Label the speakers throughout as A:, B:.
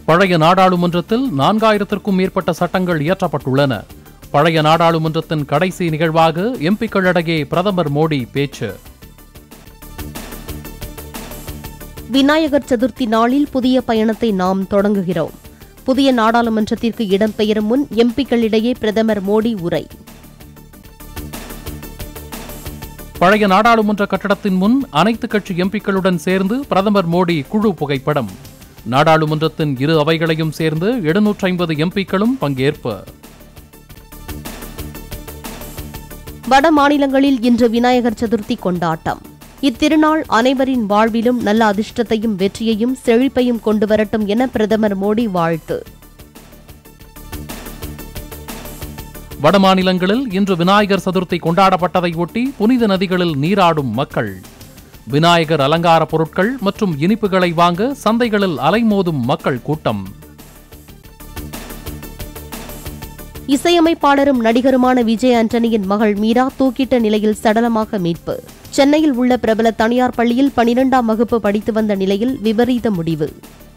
A: பழைய நாடாளுமன்றத்தில் நான்காயிரத்திற்கும் மேற்பட்ட சட்டங்கள் இயற்றப்பட்டுள்ளன பழைய நாடாளுமன்றத்தின் கடைசி நிகழ்வாக எம்பிக்களிடையே பிரதமர் மோடி பேச்சு
B: விநாயகர் சதுர்த்தி நாளில் புதிய பயணத்தை நாம் தொடங்குகிறோம் புதிய நாடாளுமன்றத்திற்கு இடம்பெயரும் முன் எம்பிக்களிடையே பிரதமர் மோடி உரை
A: பழைய நாடாளுமன்ற கட்டடத்தின் முன் அனைத்து கட்சி எம்பிக்களுடன் சேர்ந்து பிரதமர் மோடி குழு புகைப்படம் நாடாளுமன்றத்தின் இரு அவைகளையும் சேர்ந்து எழுநூற்றி ஐம்பது எம்பிக்களும் பங்கேற்பு
B: வட மாநிலங்களில் இன்று விநாயகர் சதுர்த்தி கொண்டாட்டம் இத்திருநாள் அனைவரின் வாழ்விலும் நல்ல அதிர்ஷ்டத்தையும் வெற்றியையும் செழிப்பையும் கொண்டு வரட்டும் என பிரதமர் மோடி வாழ்த்து
A: வட மாநிலங்களில் இன்று விநாயகர் சதுர்த்தி கொண்டாடப்பட்டதை ஒட்டி புனித நதிகளில் நீராடும் மக்கள் விநாயகர் அலங்கார பொருட்கள் மற்றும் இனிப்புகளை வாங்க சந்தைகளில் அலைமோதும் மக்கள் கூட்டம்
B: இசையமைப்பாளரும் நடிகருமான விஜய் ஆண்டனியின் மகள் மீரா தூக்கிட்ட நிலையில் சடலமாக மீட்பு சென்னையில் உள்ள பிரபல தனியார் பள்ளியில் பனிரெண்டாம் வகுப்பு படித்து வந்த நிலையில் விபரீத முடிவு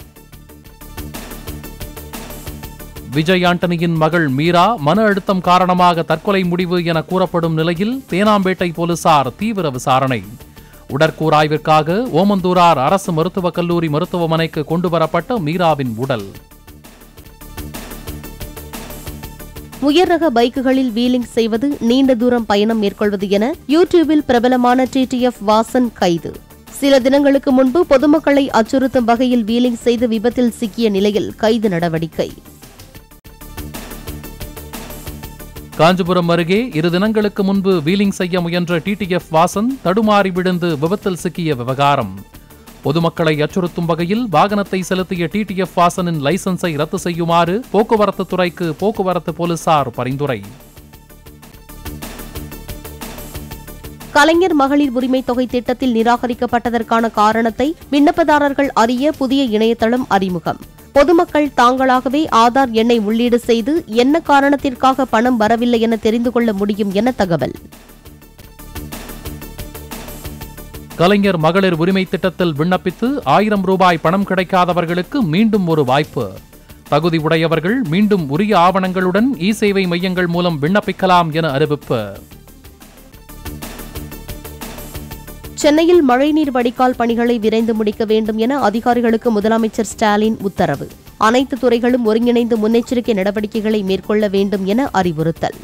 A: விஜய் ஆண்டனியின் மகள் மீரா மன அழுத்தம் காரணமாக தற்கொலை முடிவு என கூறப்படும் நிலையில் தேனாம்பேட்டை போலீசார் தீவிர விசாரணை உடற்கூராய்விற்காக ஓமந்தூரார் அரசு மருத்துவக் கல்லூரி மருத்துவமனைக்கு கொண்டு வரப்பட்ட மீராவின் உடல்
B: உயர் ரக பைக்குகளில் வீலிங் செய்வது நீண்ட தூரம் பயணம் மேற்கொள்வது என யூடியூபில் பிரபலமான டிடிஎஃப் வாசன் கைது சில தினங்களுக்கு முன்பு பொதுமக்களை அச்சுறுத்தும் வகையில் வீலிங் செய்து விபத்தில் சிக்கிய நிலையில் கைது நடவடிக்கை
A: காஞ்சிபுரம் அருகே இரு தினங்களுக்கு முன்பு வீலிங் செய்ய முயன்ற டிடிஎஃப் வாசன் தடுமாறி விழுந்து விபத்தில் சிக்கிய விவகாரம் பொதுமக்களை அச்சுறுத்தும் வகையில் வாகனத்தை செலுத்திய டிடிஎஃப் வாசனின் லைசன்ஸை ரத்து செய்யுமாறு போக்குவரத்து துறைக்கு போக்குவரத்து போலீசார் பரிந்துரை
B: கலைஞர் மகளிர் உரிமை தொகை திட்டத்தில் நிராகரிக்கப்பட்டதற்கான காரணத்தை விண்ணப்பதாரர்கள் அறிய புதிய இணையதளம் அறிமுகம் பொதுமக்கள் தாங்களாகவே ஆதார் எண்ணை உள்ளீடு செய்து என்ன காரணத்திற்காக பணம் வரவில்லை என தெரிந்து கொள்ள முடியும் என தகவல்
A: கலைஞர் மகளிர் உரிமை திட்டத்தில் விண்ணப்பித்து ஆயிரம் ரூபாய் பணம் கிடைக்காதவர்களுக்கு மீண்டும் ஒரு வாய்ப்பு தகுதி உடையவர்கள் மீண்டும் உரிய ஆவணங்களுடன் இ சேவை மையங்கள் மூலம் விண்ணப்பிக்கலாம் என அறிவிப்பு
B: சென்னையில் மழைநீர் வடிகால் பணிகளை விரைந்து முடிக்க வேண்டும் என அதிகாரிகளுக்கு முதலமைச்சர் ஸ்டாலின் உத்தரவு அனைத்து துறைகளும் ஒருங்கிணைந்து முன்னெச்சரிக்கை நடவடிக்கைகளை மேற்கொள்ள வேண்டும் என அறிவுறுத்தல்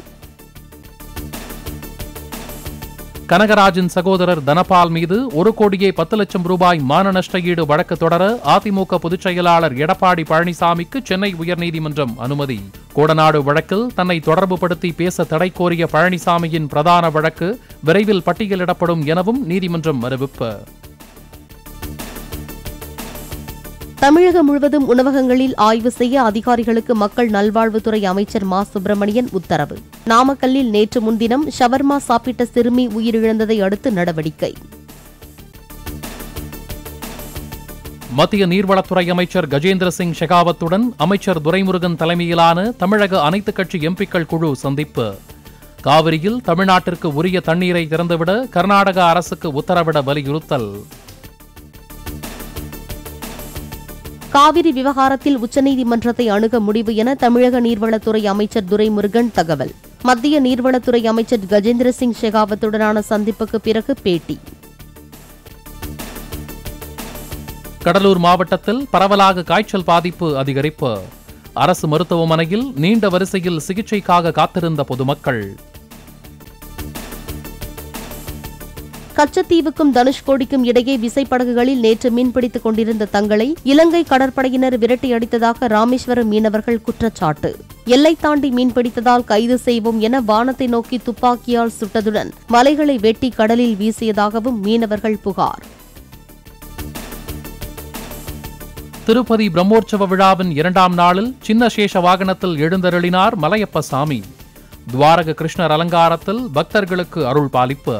A: கனகராஜின் சகோதரர் தனபால் மீது ஒரு கோடியே பத்து லட்சம் ரூபாய் மான நஷ்ட ஈடு வழக்கு தொடர அதிமுக பொதுச் செயலாளர் எடப்பாடி பழனிசாமிக்கு சென்னை உயர்நீதிமன்றம் அனுமதி கோடநாடு வழக்கில் தன்னை தொடர்புபடுத்தி பேச தடை கோரிய பழனிசாமியின் பிரதான வழக்கு விரைவில் பட்டியலிடப்படும் எனவும் நீதிமன்றம் அறிவிப்பு
B: தமிழகம் முழுவதும் உணவகங்களில் ஆய்வு செய்ய அதிகாரிகளுக்கு மக்கள் நல்வாழ்வுத்துறை அமைச்சர் மா சுப்பிரமணியன் உத்தரவு நாமக்கல்லில் நேற்று முன்தினம் ஷவர்மா சாப்பிட்ட சிறுமி உயிரிழந்ததை அடுத்து நடவடிக்கை
A: மத்திய நீர்வளத்துறை அமைச்சர் கஜேந்திர சிங் ஷெகாவத்துடன் அமைச்சர் துரைமுருகன் தலைமையிலான தமிழக அனைத்துக் கட்சி எம்பிக்கள் குழு சந்திப்பு காவிரியில் தமிழ்நாட்டிற்கு உரிய தண்ணீரை திறந்துவிட கர்நாடக அரசுக்கு உத்தரவிட வலியுறுத்தல்
B: காவிரி விவகாரத்தில் உச்சநீதிமன்றத்தை அணுக முடிவு என தமிழக நீர்வளத்துறை அமைச்சர் துரைமுருகன் தகவல் மத்திய நீர்வளத்துறை அமைச்சர் கஜேந்திர சிங் ஷெகாவத்துடனான சந்திப்புக்கு பிறகு பேட்டி
A: கடலூர் மாவட்டத்தில் பரவலாக காய்ச்சல் பாதிப்பு அதிகரிப்பு அரசு மருத்துவமனையில் நீண்ட வரிசையில் சிகிச்சைக்காக காத்திருந்த பொதுமக்கள்
B: கச்சத்தீவுக்கும் தனுஷ்கோடிக்கும் இடையே விசைப்படகுகளில் நேற்று மீன்பிடித்துக் கொண்டிருந்த தங்களை இலங்கை கடற்படையினர் விரட்டியடித்ததாக ராமேஸ்வரம் மீனவர்கள் குற்றச்சாட்டு எல்லை தாண்டி மீன்பிடித்ததால் கைது செய்வோம் என வானத்தை நோக்கி துப்பாக்கியால் சுட்டதுடன் மலைகளை வெட்டி கடலில் வீசியதாகவும் மீனவர்கள் புகார்
A: திருப்பதி பிரம்மோற்சவ விழாவின் இரண்டாம் நாளில் சின்ன சேஷ வாகனத்தில் எழுந்தருளினார் மலையப்ப சாமி துவாரக கிருஷ்ணர் அலங்காரத்தில் பக்தர்களுக்கு அருள் பாலிப்பு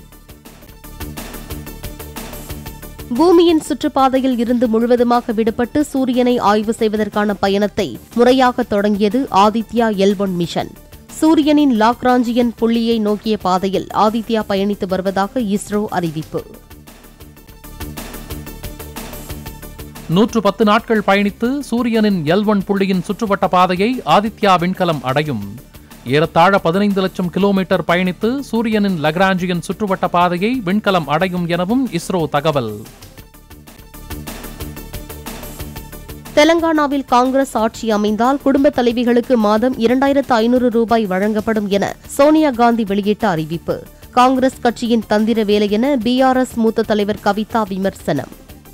B: பூமியின் சுற்றுப்பாதையில் இருந்து முழுவதுமாக விடுபட்டு சூரியனை ஆய்வு செய்வதற்கான பயணத்தை முறையாக தொடங்கியது ஆதித்யா எல் ஒன் மிஷன் சூரியனின் லாக்ராஞ்சியன் புள்ளியை நோக்கிய பாதையில் ஆதித்யா பயணித்து வருவதாக இஸ்ரோ அறிவிப்பு
A: நூற்று பத்து நாட்கள் பயணித்து சூரியனின் எல் ஒன் புள்ளியின் சுற்றுவட்ட பாதையை ஆதித்யா விண்கலம் அடையும் ஏறத்தாழ பதினைந்து லட்சம் கிலோமீட்டர் பயணித்து சூரியனின் லக்ராஞ்சியன் சுற்றுவட்ட பாதையை விண்கலம் அடையும் எனவும் இஸ்ரோ தகவல்
B: தெலங்கானாவில் காங்கிரஸ் ஆட்சி அமைந்தால் குடும்ப தலைவிகளுக்கு மாதம் இரண்டாயிரத்து ஐநூறு ரூபாய் வழங்கப்படும் என சோனியா காந்தி வெளியிட்ட அறிவிப்பு காங்கிரஸ் கட்சியின் தந்திர வேலை என பிஆர்எஸ் மூத்த தலைவர் கவிதா விமர்சனம்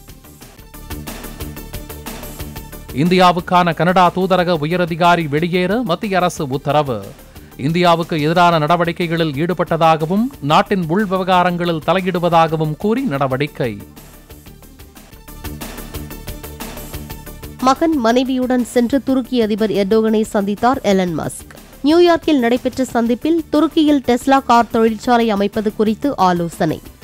A: இந்தியாவுக்கான கனடா தூதரக உயரதிகாரி வெளியேற மத்திய அரசு உத்தரவு இந்தியாவுக்கு எதிரான நடவடிக்கைகளில் ஈடுபட்டதாகவும் நாட்டின் உள் விவகாரங்களில் தலையிடுவதாகவும் கூறி நடவடிக்கை
B: மகன் மனைவியுடன் சென்று துருக்கி அதிபர் எர்டோகனை சந்தித்தார் எலன் மஸ்க் நியூயார்க்கில் நடைபெற்ற சந்திப்பில் துருக்கியில் டெஸ்லா கார் தொழிற்சாலை அமைப்பது குறித்து ஆலோசனை